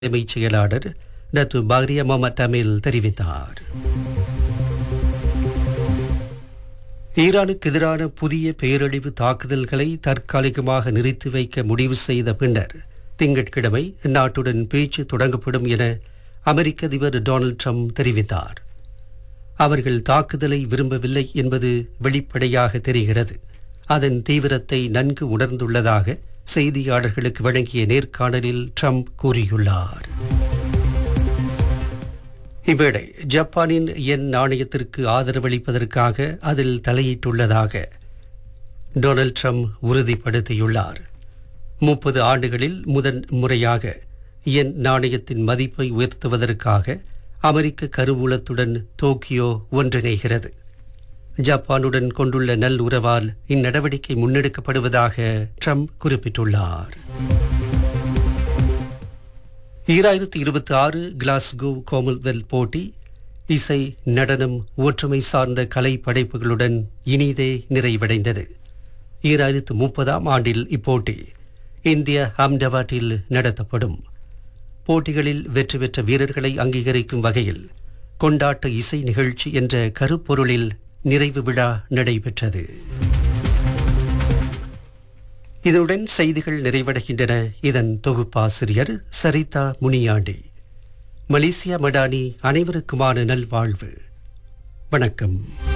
தலைமைச் செயலாளர் டத்து பாக்ரியா முகமது அமீல் தெரிவித்தார் ஈரானுக்கு எதிரான புதிய பேரழிவு தாக்குதல்களை தற்காலிகமாக நிறுத்தி வைக்க முடிவு செய்த பின்னர் திங்கட்கிழமை நாட்டுடன் பேச்சு தொடங்கப்படும் என அமெரிக்க அதிபர் டொனால்ட் ட்ரம்ப் தெரிவித்தார் அவர்கள் தாக்குதலை விரும்பவில்லை என்பது வெளிப்படையாக தெரிகிறது அதன் தீவிரத்தை நன்கு உணர்ந்துள்ளதாக செய்தியாளர்களுக்கு வழங்கிய நேர்காணலில் ட்ரம்ப் கூறியுள்ளார் இவ்வேளை ஜப்பானின் எண் நாணயத்திற்கு ஆதரவளிப்பதற்காக அதில் தலையிட்டுள்ளதாக டொனால்ட் ட்ரம்ப் உறுதிப்படுத்தியுள்ளார் முப்பது ஆண்டுகளில் முதன் முறையாக எண் நாணயத்தின் மதிப்பை உயர்த்துவதற்காக அமெரிக்க கருவூலத்துடன் டோக்கியோ ஒன்றிணைகிறது ஜப்பானுடன் கொண்டுள்ள நல்லுறவால் இந்நடவடிக்கை முன்னெடுக்கப்படுவதாக ட்ரம்ப் குறிப்பிட்டுள்ளார் ஈராயிரத்தி இருபத்தி ஆறு கிளாஸ்கோ காமன்வெல்த் போட்டி இசை நடனம் ஒற்றுமை சார்ந்த கலை படைப்புகளுடன் இனிதே நிறைவடைந்தது ஈராயிரத்து முப்பதாம் ஆண்டில் இப்போட்டி இந்திய அஹமதாபாத்தில் நடத்தப்படும் போட்டிகளில் வெற்றி பெற்ற வீரர்களை அங்கீகரிக்கும் வகையில் கொண்டாட்ட இசை நிகழ்ச்சி என்ற கருப்பொருளில் நிறைவு விழா நடைபெற்றது இதனுடன் செய்திகள் நிறைவடைகின்றன இதன் தொகுப்பாசிரியர் சரிதா முனியாண்டி மலேசியா மடானி அனைவருக்குமான நல்வாழ்வு வணக்கம்